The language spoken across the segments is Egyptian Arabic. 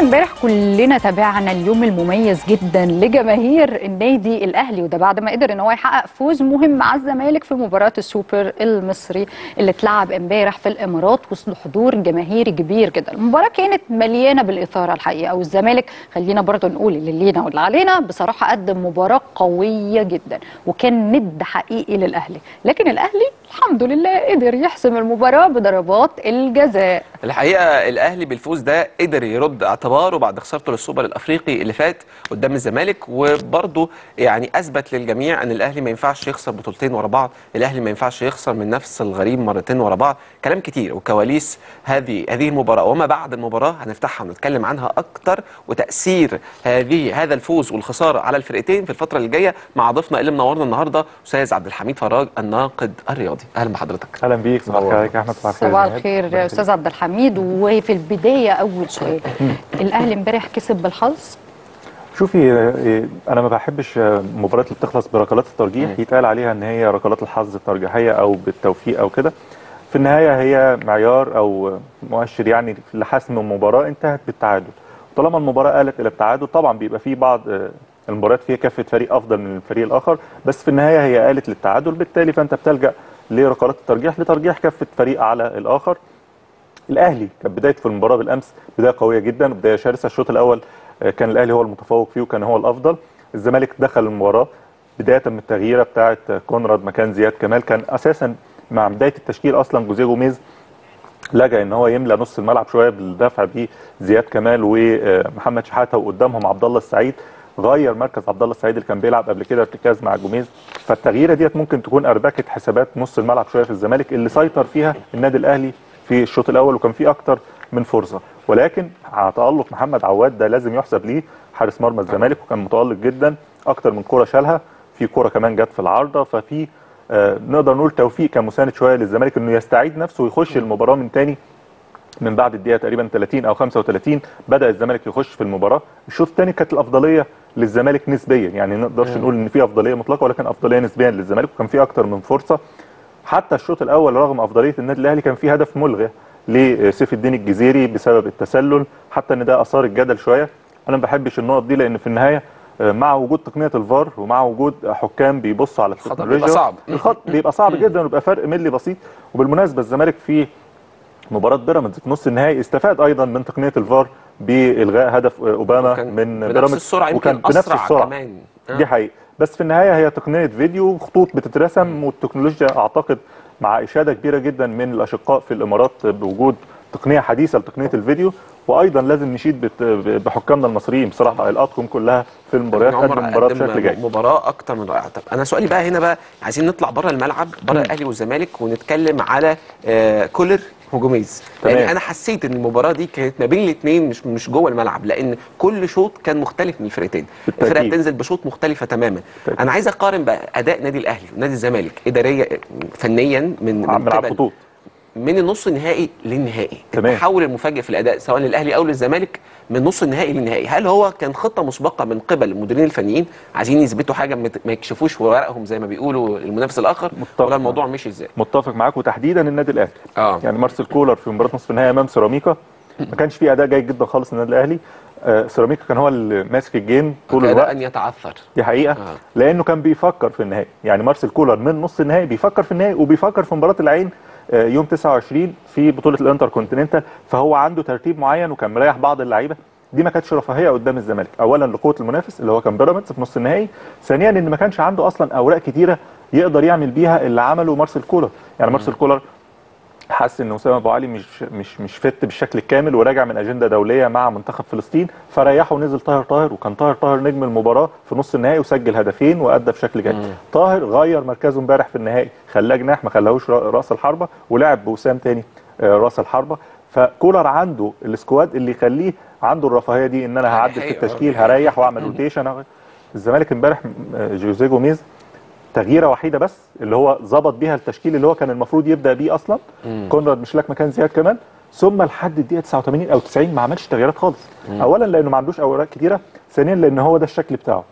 امبارح كلنا تابعنا اليوم المميز جدا لجماهير النادي الاهلي وده بعد ما قدر ان هو يحقق فوز مهم مع الزمالك في مباراه السوبر المصري اللي اتلعب امبارح في الامارات وسط حضور جماهيري كبير جدا المباراه كانت مليانه بالاثاره الحقيقه والزمالك خلينا برضه نقول اللي لينا واللي علينا بصراحه قدم مباراه قويه جدا وكان ند حقيقي للاهلي لكن الاهلي الحمد لله قدر يحسم المباراه بضربات الجزاء الحقيقه الاهلي بالفوز ده قدر يرد اعتباره بعد خسارته للسوبر الافريقي اللي فات قدام الزمالك وبرضه يعني اثبت للجميع ان الاهلي ما ينفعش يخسر بطولتين ورا بعض الاهلي ما ينفعش يخسر من نفس الغريم مرتين ورا بعض كلام كتير وكواليس هذه هذه المباراه وما بعد المباراه هنفتحها ونتكلم عنها اكتر وتاثير هذه هذا الفوز والخساره على الفرقتين في الفتره اللي جايه مع ضيفنا اللي منورنا النهارده استاذ عبد الحميد فراج الناقد الرياضي اهلا بحضرتك اهلا بيك صباح الخير عليك يا احمد صباح الخير صباح يا الخير نهاد. يا استاذ عبد الحميد وفي البدايه اول سؤال الاهلي امبارح كسب بالحظ شوفي آه، انا ما بحبش آه، المباريات اللي بتخلص بركلات الترجيح يتقال عليها ان هي ركلات الحظ الترجيحيه او بالتوفيق او كده في النهايه هي معيار او مؤشر يعني لحسم المباراه انتهت بالتعادل طالما المباراه قالت الى التعادل طبعا بيبقى في بعض آه، المباريات فيها كفه فريق افضل من الفريق الاخر بس في النهايه هي قالت للتعادل بالتالي فانت بتلجا لركلات الترجيح لترجيح كفه فريق على الاخر الاهلي كانت بدايته في المباراه بالامس بدايه قويه جدا بدايه شرسه الشوط الاول آه، كان الاهلي هو المتفوق فيه وكان هو الافضل الزمالك دخل المباراه بدايه من التغييره بتاعه آه، كونراد مكان زياد كمال كان اساسا مع بدايه التشكيل اصلا جوزيه جوميز لجأ ان هو يملى نص الملعب شويه بالدفع بزياد كمال ومحمد شحاته وقدامهم عبد الله السعيد غير مركز عبد الله السعيد اللي كان بيلعب قبل كده ارتكاز مع جوميز فالتغييره ديت ممكن تكون اربكه حسابات نص الملعب شويه في الزمالك اللي سيطر فيها النادي الاهلي في الشوط الاول وكان فيه اكتر من فرصه ولكن على تالق محمد عواد ده لازم يحسب ليه حارس مرمى الزمالك وكان متالق جدا اكتر من كره شالها في كره كمان جت في العارضه ففي آه نقدر نقول توفيق كان مساند شويه للزمالك انه يستعيد نفسه ويخش المباراه من تاني من بعد الدقيقه تقريبا 30 او 35 بدا الزمالك يخش في المباراه الشوط الثاني كانت الافضليه للزمالك نسبيا يعني ما نقدرش نقول ان في افضليه مطلقه ولكن افضليه نسبيا للزمالك وكان في اكتر من فرصه حتى الشوط الاول رغم افضليه النادي الاهلي كان في هدف ملغي لسيف الدين الجزيري بسبب التسلل حتى ان ده اثار الجدل شويه انا ما بحبش النقط دي لان في النهايه آه، مع وجود تقنيه الفار ومع وجود حكام بيبصوا على الخطأ التكنولوجيا بيبقى صعب. الخط بيبقى صعب جدا ويبقى فرق ملي بسيط وبالمناسبه الزمالك في مباراه بيراميدز في نص النهائي استفاد ايضا من تقنيه الفار بالغاء هدف اوباما وكان من بنفس بيراميدز السرعه وكان يمكن بنفس اسرع السرعه كمان آه. دي حقيقة بس في النهاية هي تقنية فيديو خطوط بتترسم والتكنولوجيا أعتقد مع إشادة كبيرة جدا من الأشقاء في الإمارات بوجود تقنية حديثة لتقنية الفيديو وأيضا لازم نشيد بت- بحكامنا المصريين بصراحة الأطقم كلها في المباريات عمر قدم المباراة قدم بشكل جيد مباراه اكتر من رائعه طب انا سؤالي بقى هنا بقى عايزين نطلع بره الملعب بره الاهلي والزمالك ونتكلم على آه كولر وجوميز تمام. لان انا حسيت ان المباراه دي كانت ما بين الاثنين مش مش جوه الملعب لان كل شوط كان مختلف من الفرقتين بالتأكيد. الفرقه بتنزل بشوط مختلفه تماما بالتأكيد. انا عايز اقارن بقى اداء نادي الاهلي ونادي الزمالك اداريا فنيا من من على قبل- الخطوط من النص النهائي للنهائي تمام. التحول المفاجئ في الاداء سواء للاهلي او للزمالك من نص النهائي للنهائي هل هو كان خطه مسبقه من قبل المديرين الفنيين عايزين يثبتوا حاجه ما ت- ما يكشفوش في ورقهم زي ما بيقولوا المنافس الاخر متفق ولا الموضوع مشي ازاي متفق معاك وتحديدا النادي الأهلي اه يعني مارسيل كولر في مباراة نصف النهائي أمام سيراميكا ما كانش فيه أداء جيد جدا خالص النادي الأهلي آه سيراميكا كان هو اللي ماسك الجيم طول كاد الوقت ان يتعثر دي حقيقه آه. لانه كان بيفكر في النهائي يعني مارسيل كولر من نص النهائي بيفكر في النهائي وبيفكر في مباراه العين آه، يوم 29 في بطوله الانتر كونتيننتال فهو عنده ترتيب معين وكان مريح بعض اللعيبه دي ما كانتش رفاهيه قدام الزمالك اولا لقوه المنافس اللي هو كان بيراميدز في نص النهائي ثانيا ان ما كانش عنده اصلا اوراق كتيره يقدر يعمل بيها اللي عمله مارسيل كولر يعني مارسيل كولر حس ان اسامه ابو علي مش مش مش فت بالشكل الكامل وراجع من اجنده دوليه مع منتخب فلسطين فريحه ونزل طاهر طاهر وكان طاهر طاهر نجم المباراه في نص النهائي وسجل هدفين وادى بشكل جيد طاهر غير مركزه امبارح في النهائي خلاه جناح ما خلاهوش را- راس الحربه ولعب بوسام تاني آه، راس الحربه فكولر عنده السكواد اللي يخليه عنده الرفاهيه دي ان انا هعدل في حقيقة. التشكيل هريح واعمل روتيشن الزمالك امبارح آه، جوزيه جوميز تغييره وحيده بس اللي هو ظبط بيها التشكيل اللي هو كان المفروض يبدا بيه اصلا كونراد مش لك مكان زياد كمان ثم لحد الدقيقه 89 او 90 ما عملش تغييرات خالص اولا لانه ما عندوش اوراق كتيره ثانيا لان هو ده الشكل بتاعه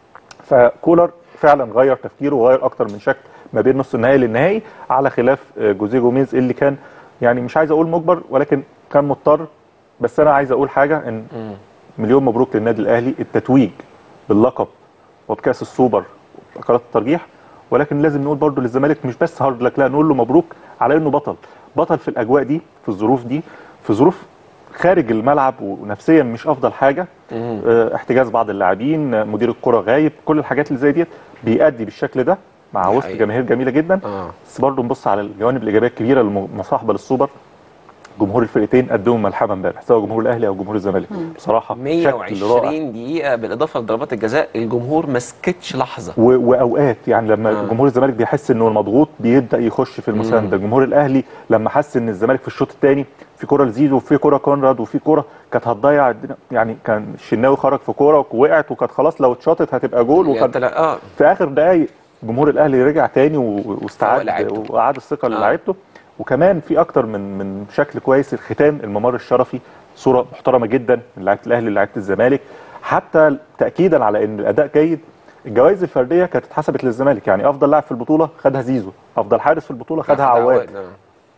فكولر فعلا غير تفكيره وغير اكتر من شكل ما بين نص النهائي للنهائي على خلاف آه، جوزيه جوميز اللي كان يعني مش عايز اقول مجبر ولكن كان مضطر بس انا عايز اقول حاجه ان مليون مبروك للنادي الاهلي التتويج باللقب وبكاس السوبر ركلات الترجيح ولكن لازم نقول برضو للزمالك مش بس هارد لك لا نقول له مبروك على انه بطل بطل في الاجواء دي في الظروف دي في ظروف خارج الملعب ونفسيا مش افضل حاجه اه احتجاز بعض اللاعبين آه، مدير الكره غايب كل الحاجات اللي زي ديت بيأدي بالشكل ده مع دي وسط حقيقة. جماهير جميله جدا اه بس برضه نبص على الجوانب الايجابيه الكبيره المصاحبه للسوبر جمهور الفرقتين قدموا ملحمه امبارح سواء جمهور الاهلي او جمهور الزمالك بصراحه بشكل رائع 120 دقيقة بالإضافة لضربات الجزاء الجمهور ما سكتش لحظة و- واوقات يعني لما آه. آه. جمهور الزمالك بيحس انه المضغوط بيبدا يخش في المسانده جمهور الاهلي لما حس ان الزمالك في الشوط الثاني في كره لزيزو وفي كره كونراد وفي كره كانت هتضيع الدنيا يعني كان الشناوي خرج في كوره وقعت وكانت خلاص لو اتشاطت هتبقى جول يعني وكان طلع- اه في اخر دقائق جمهور الاهلي رجع تاني و- فوق واستعاد لعيبته. واعاد الثقه آه. للاعيبته وكمان في اكتر من من شكل كويس الختام الممر الشرفي صوره محترمه جدا من لعيبه الاهلي لعيبه الزمالك حتى تاكيدا على ان الاداء جيد الجوائز الفرديه كانت اتحسبت للزمالك يعني افضل لاعب في البطوله خدها زيزو افضل حارس في البطوله خدها عواد آه.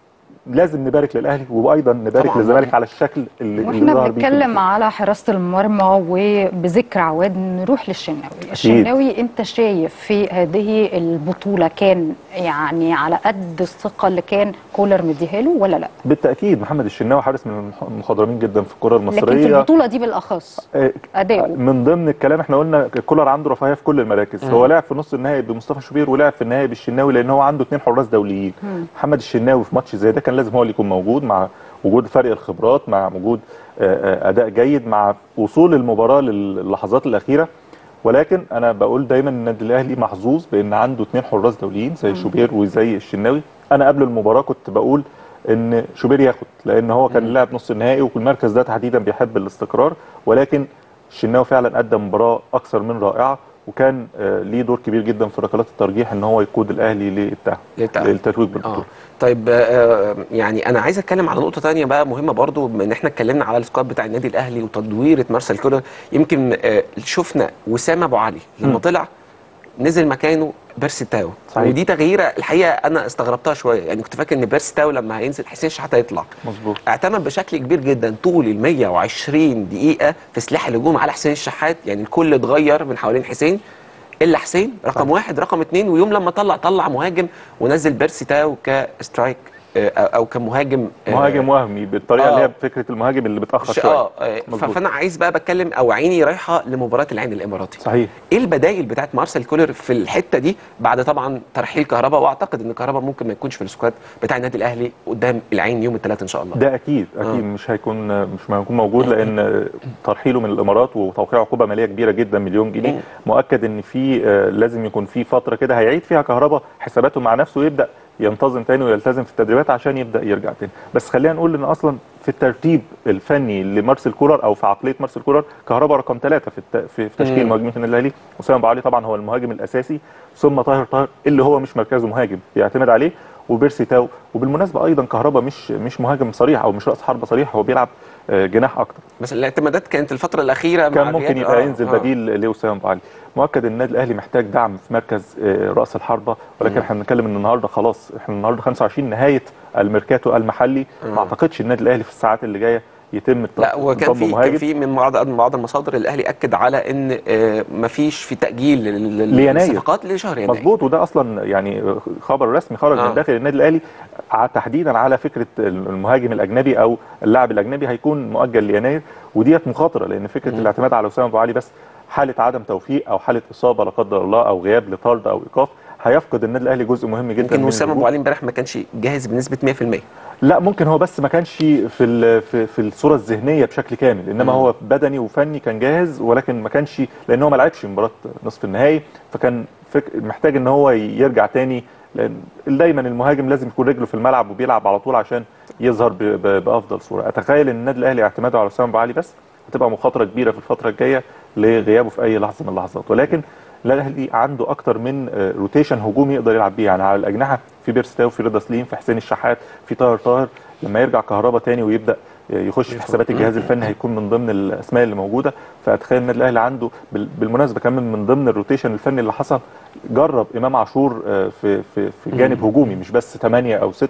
لازم نبارك للاهلي وايضا نبارك طبعاً. للزمالك على الشكل اللي اللي واحنا ظهر بيه في بنتكلم على حراسه المرمى وبذكر عواد نروح للشناوي الشناوي انت شايف في هذه البطوله كان يعني على قد الثقه اللي كان كولر مديها له ولا لا بالتاكيد محمد الشناوي حارس من المح- المخضرمين جدا في الكره لكن في المصريه البطوله دي بالاخص آه، اداؤه من ضمن الكلام احنا قلنا كولر عنده رفاهيه في كل المراكز هو لعب في نص النهائي بمصطفى شوبير ولعب في النهائي بالشناوي لان هو عنده اثنين حراس دوليين محمد الشناوي في ماتش زي ده كان لازم هو اللي يكون موجود مع وجود فرق الخبرات مع وجود آه، آه، اداء جيد مع وصول المباراه للحظات الاخيره ولكن انا بقول دايما ان النادي الاهلي محظوظ بان عنده اثنين حراس دوليين زي شوبير وزي الشناوي انا قبل المباراه كنت بقول ان شوبير ياخد لان هو كان لاعب نص النهائي والمركز ده تحديدا بيحب الاستقرار ولكن الشناوي فعلا قدم مباراه اكثر من رائعه وكان آه، ليه دور كبير جدا في ركلات الترجيح ان هو يقود الاهلي للتأهل للتأهل. للتتويج بالبطوله اه طيب آه، يعني انا عايز اتكلم على نقطه تانية بقى مهمه برضو بما ان احنا اتكلمنا على السكواد بتاع النادي الاهلي وتدويره مارسيل كولر يمكن آه، شفنا وسام ابو علي لما مم. طلع نزل مكانه بيرسي تاو صحيح. ودي تغييره الحقيقه انا استغربتها شويه يعني كنت فاكر ان بيرسي تاو لما هينزل حسين شحاته هيطلع مظبوط اعتمد بشكل كبير جدا طول ال 120 دقيقه في سلاح الهجوم على حسين الشحات يعني الكل اتغير من حوالين حسين الا حسين رقم صحيح. واحد رقم اتنين ويوم لما طلع طلع مهاجم ونزل بيرسي تاو كسترايك آه، او أو كمهاجم آه، مهاجم وهمي بالطريقه آه. اللي هي فكره المهاجم اللي بيتاخر ش- شويه اه آه، ف- مظبوط. فانا عايز بقى بتكلم او عيني رايحه لمباراه العين الاماراتي صحيح ايه البدائل بتاعت مارسيل كولر في الحته دي بعد طبعا ترحيل كهربا واعتقد ان كهربا ممكن ما يكونش في السكواد بتاع النادي الاهلي قدام العين يوم الثلاث ان شاء الله ده اكيد اكيد آه. مش هيكون مش هيكون موجود لان ترحيله من الامارات وتوقيع عقوبه ماليه كبيره جدا مليون جنيه مم. مؤكد ان في آه، لازم يكون في فتره كده هيعيد فيها كهربا حساباته مع نفسه ويبدا ينتظم تاني ويلتزم في التدريبات عشان يبدا يرجع تاني بس خلينا نقول ان اصلا في الترتيب الفني لمارسيل كولر او في عقليه مارسيل كولر كهربا رقم ثلاثه في الت... في, في تشكيل مم. مهاجمين في النادي الاهلي اسامه ابو علي طبعا هو المهاجم الاساسي ثم طاهر طاهر اللي هو مش مركزه مهاجم بيعتمد عليه وبيرسي تاو وبالمناسبه ايضا كهربا مش مش مهاجم صريح او مش راس حربه صريح هو بيلعب آه، جناح اكتر بس الاعتمادات كانت الفتره الاخيره مع كان ممكن الريال. يبقى آه، ينزل آه. بديل لوسام ابو علي مؤكد ان النادي الاهلي محتاج دعم في مركز آه، راس الحربه ولكن مم. احنا بنتكلم ان النهارده خلاص احنا النهارده 25 نهايه الميركاتو المحلي مم. ما اعتقدش النادي الاهلي في الساعات اللي جايه يتم لا وكان ضم في كان مهاجم في من بعض من بعض المصادر الاهلي اكد على ان آه، مفيش في تاجيل لل- لل- ليناير. للصفقات لشهر يناير مظبوط وده اصلا يعني خبر رسمي خرج آه. من داخل النادي الاهلي ع- تحديدا على فكره المهاجم الاجنبي او اللاعب الاجنبي هيكون مؤجل ليناير وديت مخاطره لان فكره مم. الاعتماد على وسام ابو علي بس حاله عدم توفيق او حاله اصابه لا قدر الله او غياب لطرد او ايقاف هيفقد النادي الاهلي جزء مهم جدا يمكن من وسام ابو الهجوم. علي امبارح ما كانش جاهز بنسبه 100% لا ممكن هو بس ما كانش في ال- في, في الصوره الذهنيه بشكل كامل انما مم. هو بدني وفني كان جاهز ولكن ما كانش لان هو ما لعبش مباراه نصف النهائي فكان فك محتاج ان هو يرجع تاني لان دايما المهاجم لازم يكون رجله في الملعب وبيلعب على طول عشان يظهر ب- ب- بافضل صوره اتخيل ان النادي الاهلي اعتماده على وسام ابو علي بس هتبقى مخاطره كبيره في الفتره الجايه لغيابه في اي لحظه من اللحظات ولكن الاهلي عنده اكتر من آه، روتيشن هجومي يقدر يلعب بيه يعني على الاجنحه في بيرستاو في رضا سليم في حسين الشحات في طاهر طاهر لما يرجع كهربا تاني ويبدا يخش في حسابات الجهاز الفني هيكون من ضمن الاسماء اللي موجوده فاتخيل النادي الاهلي عنده بال- بالمناسبه كمان من ضمن الروتيشن الفني اللي حصل جرب امام عاشور آه، في في في جانب هجومي مش بس 8 او 6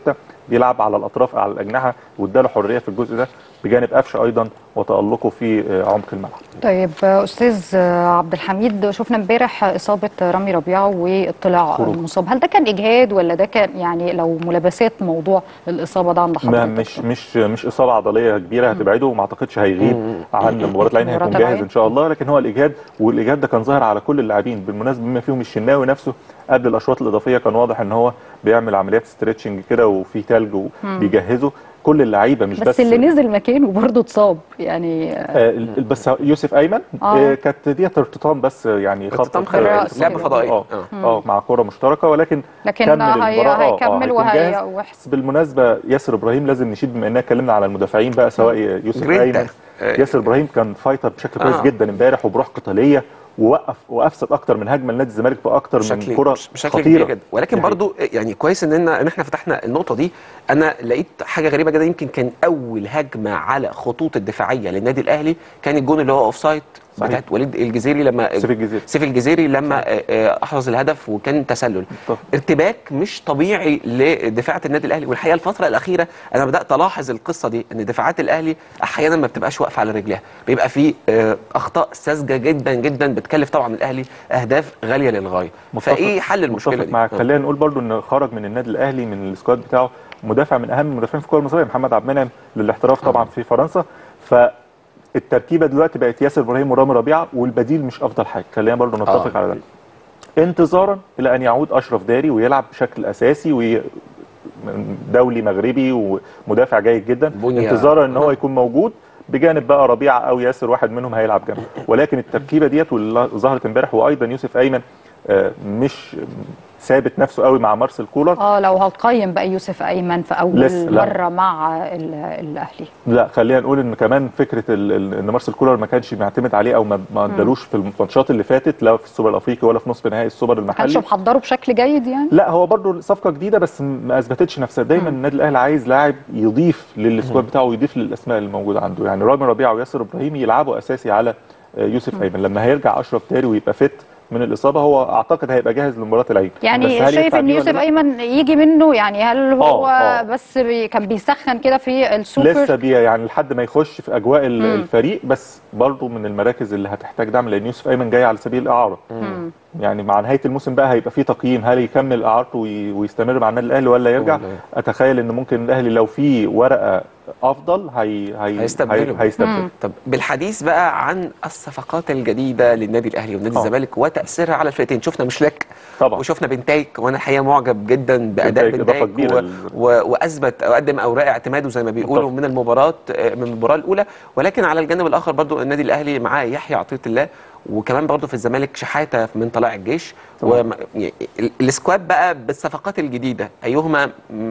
بيلعب على الاطراف على الاجنحه واداله حريه في الجزء ده بجانب قفشه ايضا وتالقه في آه، عمق الملعب طيب استاذ عبد الحميد شفنا امبارح اصابه رامي ربيعه وطلع خروج. مصاب هل ده كان اجهاد ولا ده كان يعني لو ملابسات موضوع الاصابه ده عند ما حضرتك مش مش مش اصابه عضليه كبيره هتبعده وما اعتقدش هيغيب عن مباراه العين هيكون مباراة جاهز العين. ان شاء الله لكن هو الاجهاد والاجهاد ده كان ظاهر على كل اللاعبين بالمناسبه بما فيهم الشناوي نفسه قبل الاشواط الاضافيه كان واضح ان هو بيعمل عمليات ستريتشنج كده وفي تلج وبيجهزه كل اللعيبه مش بس, بس, اللي نزل مكانه برضه اتصاب يعني آه ال- بس يوسف ايمن آه. آه كانت ديت ارتطام بس يعني ارتطام خطأ خلاص. لعبه فضائيه اه آه. اه مع كره مشتركه ولكن لكن كمل هي المباراة. آه، آه، هيكمل هيكون وهي جاهز. وح- بس بالمناسبه ياسر ابراهيم لازم نشيد بما اننا اتكلمنا على المدافعين بقى سواء يوسف جرينتا. ايمن آه. ياسر ابراهيم كان فايتر بشكل كويس آه. جدا امبارح وبروح قتاليه ووقف وافسد اكتر من هجمه لنادي الزمالك باكتر من بشكل كره بشكل خطيره كبير جدا ولكن دي برضو يعني كويس ان ان احنا فتحنا النقطه دي انا لقيت حاجه غريبه جدا يمكن كان اول هجمه على خطوط الدفاعيه للنادي الاهلي كان الجون اللي هو اوف سايد صحيح. بتاعت وليد الجزيري لما سيف الجزيري. سيف الجزيري لما آه، آه، احرز الهدف وكان تسلل متفق. ارتباك مش طبيعي لدفاعه النادي الاهلي والحقيقه الفتره الاخيره انا بدات الاحظ القصه دي ان دفاعات الاهلي احيانا ما بتبقاش واقفه على رجليها بيبقى في آه، اخطاء ساذجه جدا جدا بتكلف طبعا الاهلي اهداف غاليه للغايه متفق- فايه حل المشكله متفق دي معاك آه. خلينا نقول برضو ان خرج من النادي الاهلي من السكواد بتاعه مدافع من اهم المدافعين في الكره المصريه محمد عبد المنعم للاحتراف طبعا في فرنسا فالتركيبه دلوقتي بقت ياسر ابراهيم ورامي ربيعه والبديل مش افضل حاجه خلينا برضو نتفق آه. على ده انتظارا الى ان يعود اشرف داري ويلعب بشكل اساسي وي دولي مغربي ومدافع جيد جدا بنية. انتظارا ان هو يكون موجود بجانب بقى ربيعه او ياسر واحد منهم هيلعب جنبه ولكن التركيبه ديت واللي ظهرت امبارح وايضا يوسف ايمن آه، مش ثابت نفسه قوي مع مارسيل كولر اه لو هتقيم بقى يوسف ايمن في اول لسه، لا. مره مع ال- الاهلي لا خلينا نقول ان كمان فكره ال- ال- ان مارسيل كولر ما كانش معتمد عليه او ما ما ادالوش في الماتشات اللي فاتت لا في السوبر الافريقي ولا في نصف نهائي السوبر ما كانش المحلي محضره بشكل جيد يعني لا هو برضه صفقه جديده بس ما اثبتتش نفسها دايما النادي الاهلي عايز لاعب يضيف للسكواد بتاعه ويضيف للاسماء اللي موجوده عنده يعني رامي ربيعه وياسر ابراهيم يلعبوا اساسي على آه، يوسف ايمن لما هيرجع اشرف تاري ويبقى فت من الاصابه هو اعتقد هيبقى جاهز لمباراه العين يعني بس هل شايف ينفع ان بيه ولا يوسف لا؟ ايمن يجي منه يعني هل هو آه. بس بي كان بيسخن كده في السوبر لسه بيه يعني لحد ما يخش في اجواء ال- مم. الفريق بس برضه من المراكز اللي هتحتاج دعم لان يوسف ايمن جاي على سبيل الاعاره مم. يعني مع نهايه الموسم بقى هيبقى في تقييم هل يكمل اعارته وي- ويستمر مع النادي الاهلي ولا يرجع ولا- اتخيل ان ممكن الاهلي لو في ورقه افضل هي هي هيستبدله. هي هيستبدله طب بالحديث بقى عن الصفقات الجديده للنادي الاهلي ونادي آه. الزمالك وتاثيرها على الفرقتين شفنا مشلك طبعا وشفنا بنتايك وانا الحقيقه معجب جدا باداء بنتايك إضافة بنتايك كبيرة و... لل- و... واثبت او قدم اوراق اعتماده زي ما بيقولوا متفق. من المباراه من المباراه الاولى ولكن على الجانب الاخر برضو النادي الاهلي معاه يحيى عطيه الله وكمان برضو في الزمالك شحاته من طلائع الجيش طبعا. وم... يعني ال- السكواد بقى بالصفقات الجديده ايهما م-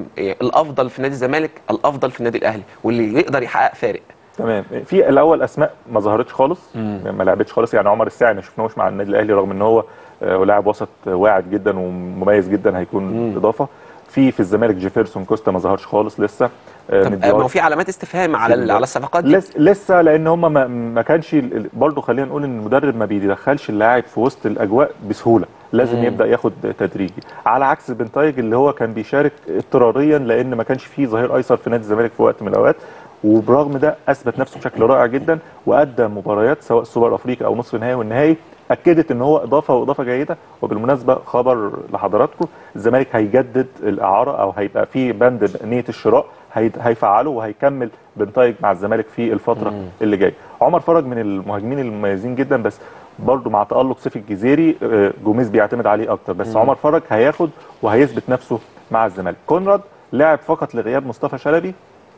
الافضل في نادي الزمالك الافضل في النادي الاهلي واللي يقدر يحقق فارق تمام في الاول اسماء ما ظهرتش خالص ما لعبتش خالص يعني عمر الساعي ما شفناهوش مع النادي الاهلي رغم ان هو آه، لاعب وسط واعد جدا ومميز جدا هيكون مم. اضافه في في الزمالك جيفرسون كوستا ما ظهرش خالص لسه آه، طب مديار- ما هو في علامات استفهام على ال- على الصفقات دي لس لسه لان هم ما, ما كانش ال- برضه خلينا نقول ان المدرب ما بيدخلش اللاعب في وسط الاجواء بسهوله لازم مم. يبدا ياخد تدريجي على عكس بنتايج اللي هو كان بيشارك اضطراريا لان ما كانش فيه ظهير ايسر في نادي الزمالك في وقت من الاوقات وبرغم ده اثبت نفسه بشكل رائع جدا وادى مباريات سواء السوبر الافريقي او نصف النهائي والنهائي اكدت ان هو اضافه واضافه جيده وبالمناسبه خبر لحضراتكم الزمالك هيجدد الاعاره او هيبقى في بند نيه الشراء هي- هيفعله وهيكمل بنتايج مع الزمالك في الفتره مم. اللي جايه عمر فرج من المهاجمين المميزين جدا بس برضه مع تالق سيف الجزيري آه، جوميز بيعتمد عليه اكتر بس مم. عمر فرج هياخد وهيثبت نفسه مع الزمالك كونراد لاعب فقط لغياب مصطفى شلبي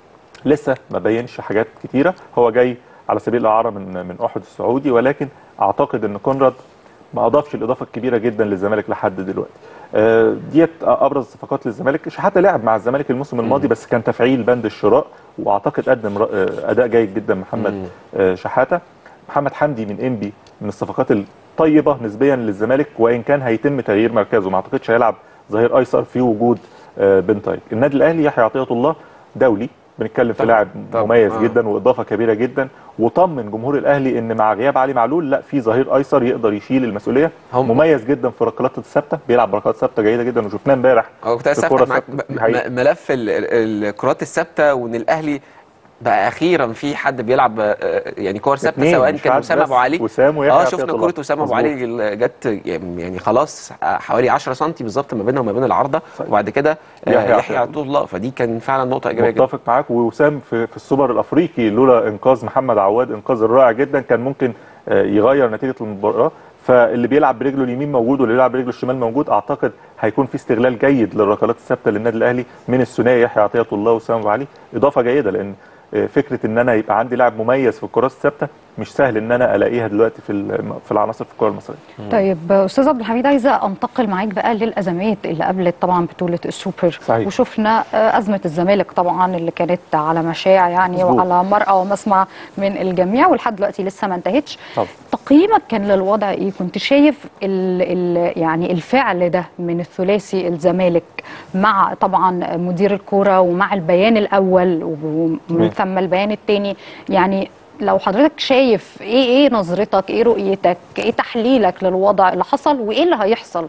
لسه ما بينش حاجات كتيره هو جاي على سبيل الاعاره من من احد السعودي ولكن اعتقد ان كونراد ما اضافش الاضافه الكبيره جدا للزمالك لحد دلوقتي آه، ديت ابرز الصفقات للزمالك شحاته لعب مع الزمالك الموسم الماضي بس كان تفعيل بند الشراء واعتقد قدم ر- آه، اداء جيد جدا محمد مم. آه، شحاته محمد حمدي من انبي من الصفقات الطيبه نسبيا للزمالك وان كان هيتم تغيير مركزه ما اعتقدش هيلعب ظهير ايسر في وجود آه، بنتايج النادي الاهلي يحيى عطيه الله دولي بنتكلم في طبعاً، لاعب طبعاً، مميز آه. جدا واضافه كبيره جدا وطمن جمهور الاهلي ان مع غياب علي معلول لا في ظهير ايسر يقدر يشيل المسؤوليه هم- مميز جدا في ركلات الثابته بيلعب ركلات ثابته جيده جدا وشفناه امبارح هو كنت عايز في افتح الكرة معاك الثابتة. م- دي حقيقة. م- ملف ال- ال- الكرات الثابته وان الاهلي بقى اخيرا في حد بيلعب آه، يعني كور ثابته اتنين، سواء مش كان واحد اسامه بس. ابو علي وسام ويحيى اه عطية شفنا الله. كوره اسامه ابو مظبوط. علي ال- جت يعني خلاص حوالي 10 سم بالظبط ما بينها وما بين العارضه صحيح. وبعد كده آه، يحيى عطية يحيى عطيه الله فدي كان فعلا نقطه ايجابيه جدا متفق معاك ووسام في, في السوبر الافريقي لولا انقاذ محمد عواد انقاذ رائع جدا كان ممكن آه، يغير نتيجه المباراه فاللي بيلعب برجله اليمين موجود واللي بيلعب برجله الشمال موجود اعتقد هيكون في استغلال جيد للركلات الثابته للنادي الاهلي من الثنائي يحيى عطيه الله وسام ابو علي اضافه جيده لان آه، فكره ان انا يبقى عندي لاعب مميز في الكرات الثابته مش سهل ان انا الاقيها دلوقتي في الم- في العناصر في الكره المصريه طيب استاذ عبد الحميد عايزه انتقل معاك بقى للازمات اللي قبلت طبعا بطوله السوبر صحيح. وشفنا آه، ازمه الزمالك طبعا اللي كانت على مشاع يعني مظبوط. وعلى مرأى ومسمع من الجميع ولحد دلوقتي لسه ما انتهتش طبعا. تقييمك كان للوضع ايه كنت شايف ال ال يعني الفعل ده من الثلاثي الزمالك مع طبعا مدير الكوره ومع البيان الاول ومن تمام. ثم البيان الثاني يعني لو حضرتك شايف ايه ايه نظرتك ايه رؤيتك ايه تحليلك للوضع اللي حصل وايه اللي هيحصل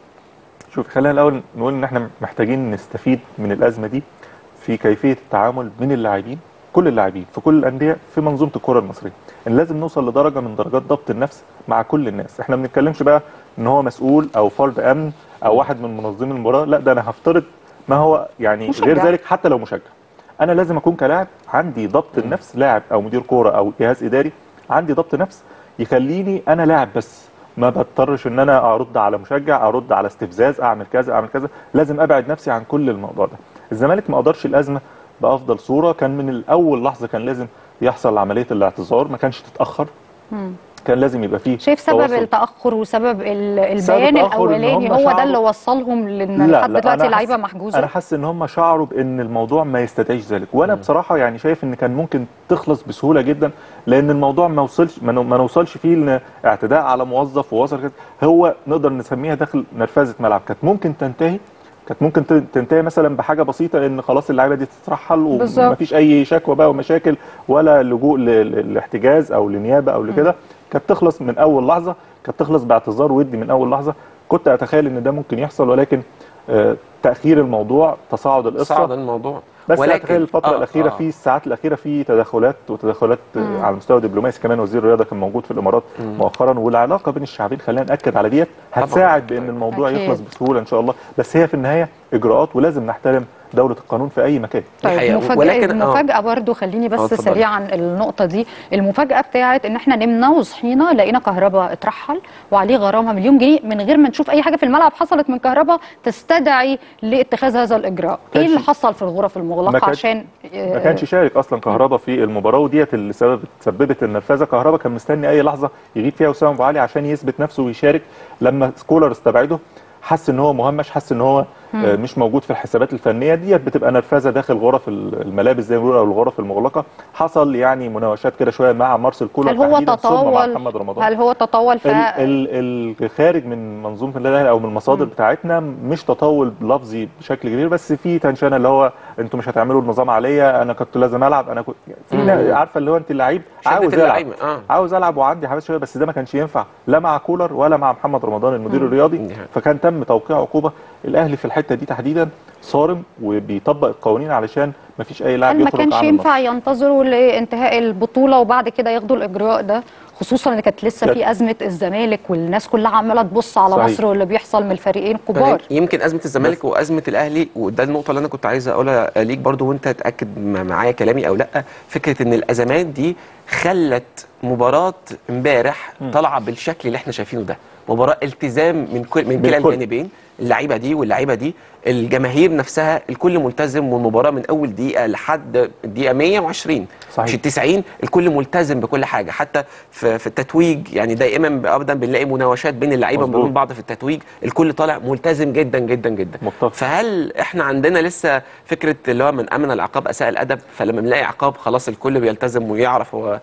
شوف خلينا الاول نقول ان احنا محتاجين نستفيد من الازمه دي في كيفيه التعامل من اللاعبين كل اللاعبين في كل الانديه في منظومه الكره المصريه ان لازم نوصل لدرجه من درجات ضبط النفس مع كل الناس احنا ما بنتكلمش بقى ان هو مسؤول او فرد امن او واحد من منظمي المباراه لا ده انا هفترض ما هو يعني مشجع. غير ذلك حتى لو مشجع انا لازم اكون كلاعب عندي ضبط النفس لاعب او مدير كوره او جهاز اداري عندي ضبط نفس يخليني انا لاعب بس ما بضطرش ان انا ارد على مشجع ارد على استفزاز اعمل كذا اعمل كذا لازم ابعد نفسي عن كل الموضوع ده الزمالك ما قدرش الازمه بافضل صوره كان من الاول لحظه كان لازم يحصل عمليه الاعتذار ما كانش تتاخر كان لازم يبقى فيه شايف سبب تواصل. التاخر وسبب ال- سبب البيان التأخر إن الاولاني هم هو ده شعروا- اللي وصلهم لان لا لحد لا دلوقتي أنا اللعيبه حاسس- محجوزه انا حاسس ان هم شعروا بان الموضوع ما يستدعيش ذلك وانا بصراحه يعني شايف ان كان ممكن تخلص بسهوله جدا لان الموضوع ما وصلش ما نو- ما نوصلش فيه ان اعتداء على موظف ووصل كده هو نقدر نسميها داخل نرفزه ملعب كانت ممكن تنتهي كانت ممكن ت- تنتهي مثلا بحاجه بسيطه ان خلاص اللعيبه دي تترحل بالظبط. ومفيش اي شكوى بقى ومشاكل ولا لجوء ل- ل- لاحتجاز او لنيابه او لكده كانت تخلص من اول لحظه كانت تخلص باعتذار ودي من اول لحظه كنت اتخيل ان ده ممكن يحصل ولكن آه، تاخير الموضوع تصاعد القصه صعد الموضوع بس اتخيل الفتره آه، الاخيره آه. في الساعات الاخيره في تدخلات وتدخلات آه، على المستوى الدبلوماسي كمان وزير الرياضه كان موجود في الامارات مؤخرا والعلاقه بين الشعبين خلينا ناكد على ديت هتساعد بان الموضوع أكيد. يخلص بسهوله ان شاء الله بس هي في النهايه اجراءات ولازم نحترم دوله القانون في اي مكان طيب الحقيقة. مفاجأة ولكن- آه. مفاجأة برضو خليني آه، بس اتفضلي. سريعا النقطة دي المفاجأة بتاعت ان احنا نمنا وصحينا لقينا كهرباء اترحل وعليه غرامة مليون جنيه من غير ما نشوف اي حاجة في الملعب حصلت من كهرباء تستدعي لاتخاذ هذا الاجراء ايه كانش- اللي حصل في الغرف ما المغلقة كان- عشان ما كانش شارك اصلا كهربا في المباراه وديت اللي سبب سببت النرفزه كهربا كان مستني اي لحظه يغيب فيها وسام ابو علي عشان يثبت نفسه ويشارك لما سكولر استبعده حس ان هو مهمش حس ان هو آه، مش موجود في الحسابات الفنيه ديت بتبقى نرفزه داخل غرف ال- الملابس زي ما بيقولوا او الغرف المغلقه حصل يعني مناوشات كده شويه مع مارسيل كولر هل هو تحديداً، ثم مع تطاول محمد رمضان هل هو تطاول ف ال- ال- الخارج من منظومه النادي الاهلي او من المصادر بتاعتنا مش تطاول لفظي بشكل كبير بس في تنشنه اللي هو انتوا مش هتعملوا النظام عليا انا كنت لازم العب انا كنت في نا- عارفه اللي هو انت اللعيب شدة عاوز العب اللعيبة، آه. عاوز العب وعندي حماس شويه بس ده ما كانش ينفع لا مع كولر ولا مع محمد رمضان المدير الرياضي دي حقيقة. فكان تم توقيع عقوبه الاهلي في الحته دي تحديدا صارم وبيطبق القوانين علشان ما فيش اي لاعب هل ما يخرج كانش عن ينفع النص ينتظروا لانتهاء البطولة وبعد كده ياخدوا الإجراء ده خصوصا ان كانت لسه كانت- في أزمة الزمالك والناس كلها عمالة تبص على صحيح. مصر واللي بيحصل من الفريقين الكبار يمكن ازمه الزمالك وازمه الاهلي وده النقطه اللي انا كنت عايز اقولها ليك برضو وانت تاكد م- معايا كلامي او لا فكره ان الازمات دي خلت مباراه امبارح طالعه بالشكل اللي احنا شايفينه ده مباراه التزام من كل من كلا بالكل. الجانبين اللعيبه دي واللعيبه دي الجماهير نفسها الكل ملتزم والمباراه من اول دقيقه لحد الدقيقه 120 صحيح. مش ال 90 الكل ملتزم بكل حاجه حتى في, في التتويج يعني دائما ابدا بنلاقي مناوشات بين اللعيبه مظبوط. وبين بعض في التتويج الكل طالع ملتزم جدا جدا جدا متفق. فهل احنا عندنا لسه فكره اللي هو من امن العقاب اساء الادب فلما بنلاقي عقاب خلاص الكل بيلتزم ويعرف هو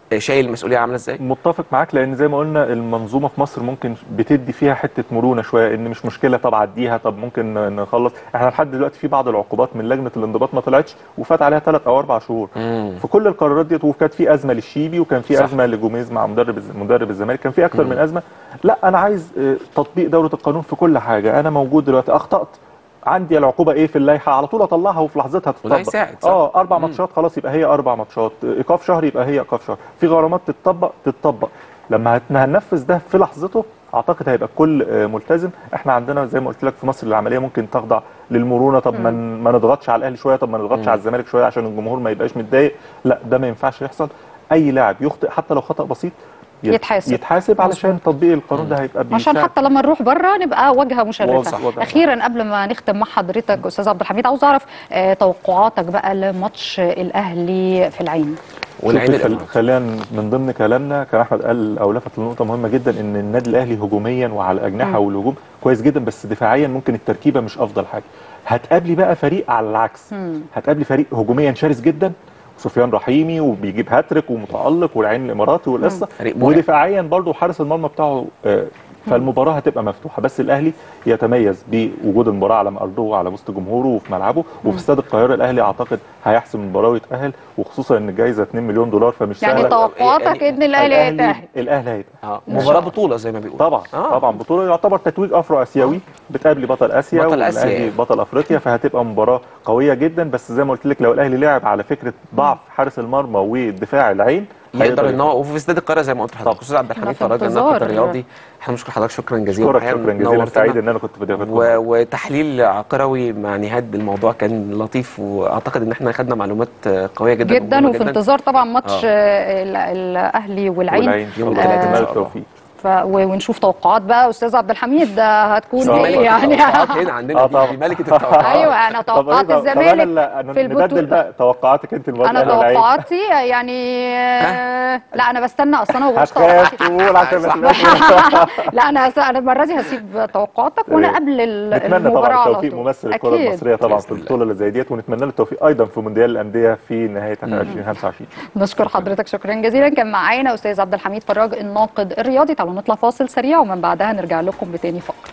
شايل المسؤوليه عامله ازاي متفق معاك لان زي ما قلنا المنظومه في مصر ممكن بتدي فيها حته مرونه شويه ان مش مشكله طب عديها طب ممكن نخلص احنا لحد دلوقتي في بعض العقوبات من لجنه الانضباط ما طلعتش وفات عليها ثلاث او اربع شهور مم. في كل القرارات ديت وكانت في ازمه للشيبي وكان في صح. ازمه لجوميز مع مدرب الز- مدرب الزمالك كان في اكتر من ازمه لا انا عايز آه، تطبيق دوله القانون في كل حاجه انا موجود دلوقتي اخطات عندي العقوبه ايه في اللائحه على طول اطلعها وفي لحظتها تطبق وده يساعد، صح. اه اربع مم. ماتشات خلاص يبقى هي اربع ماتشات ايقاف شهر يبقى هي ايقاف شهر في غرامات تتطبق تتطبق لما هت- هننفذ ده في لحظته اعتقد هيبقى الكل آه، ملتزم احنا عندنا زي ما قلت لك في مصر العمليه ممكن تخضع للمرونه طب ما ن- ما نضغطش على الاهلي شويه طب ما نضغطش على الزمالك شويه عشان الجمهور ما يبقاش متضايق لا ده ما ينفعش يحصل اي لاعب يخطئ حتى لو خطا بسيط يت- يتحاسب. يتحاسب علشان تطبيق القانون ده هيبقى عشان بيساعد. حتى لما نروح بره نبقى واجهه مشرفه واضح، واضح. اخيرا قبل ما نختم مع حضرتك استاذ عبد الحميد عاوز اعرف آه توقعاتك بقى لماتش الاهلي في العين والعين شوف، خل- الامارات خلينا من ضمن كلامنا كان احمد قال او لفت لنقطه مهمه جدا ان النادي الاهلي هجوميا وعلى الاجنحه والهجوم كويس جدا بس دفاعيا ممكن التركيبه مش افضل حاجه هتقابلي بقى فريق على العكس هتقابلي فريق هجوميا شرس جدا سفيان رحيمي وبيجيب هاتريك ومتالق والعين الاماراتي والقصه فريق مرعب. ودفاعيا برضو حارس المرمى بتاعه آه، فالمباراه هتبقى مفتوحه بس الاهلي يتميز بوجود المباراه على ارضه وعلى وسط جمهوره وفي ملعبه وفي استاد القاهره الاهلي اعتقد هيحسم المباراه ويتاهل وخصوصا ان الجائزه 2 مليون دولار فمش يعني سهله توقعاتك يعني ان الاهلي هيتاهل الاهلي هيتاهل اه مباراه بطوله زي ما بيقولوا طبعا آه. طبعا بطوله يعتبر تتويج افرو اسيوي بتقابلي بطل اسيا بطل آسيا. والاهلي بطل افريقيا فهتبقى مباراه قويه جدا بس زي ما قلت لك لو الاهلي لعب على فكره ضعف حارس المرمى والدفاع العين يقدر ان هو وفي استاد القاهره زي ما قلت لحضرتك طبعا. استاذ عبد الحميد في فراج انتظار. الناقد الرياضي احنا بنشكر حضرتك شكرا جزيلا اشكرك الحقيقة شكرا جزيلا نورتنا. سعيد ان انا كنت في ضيافتكم و... وتحليل عقروي مع نهاد الموضوع كان لطيف واعتقد ان احنا خدنا معلومات قويه جدا جدا ومهمة وفي انتظار طبعا ماتش آه. آه. ال- الاهلي والعين, والعين يوم يوم الثلاثاء إن شاء الله. التوفيق ف... و- ونشوف توقعات بقى استاذ عبد الحميد ده هتكون آه. ايه يعني التوقعات هنا عندنا آه دي, طبعا. دي ملكه التوقعات ايوه انا طب توقعات إيه ده؟ طب أنا الزمالك اللي- أنا في نبدل البطوله بقى توقعاتك انت المباراه انا الأهلي والعين. توقعاتي يعني آه، لا انا بستنى اصلا انا وبقولش هتخاف توقعاتي تقول عشان ما صح. تبقاش- لا انا هس- انا المره دي هسيب توقعاتك وانا قبل ال- نتمنى المباراه طبعا على التوفيق طول. ممثل الكره أكيد. المصريه طبعا في بإذن الله. البطوله اللي زي ديت ونتمنى له التوفيق ايضا في مونديال الانديه في نهايه 2025 نشكر حضرتك شكرا جزيلا كان معانا استاذ عبد الحميد فراج الناقد الرياضي تعالوا نطلع فاصل سريع ومن بعدها نرجع لكم بتاني فقره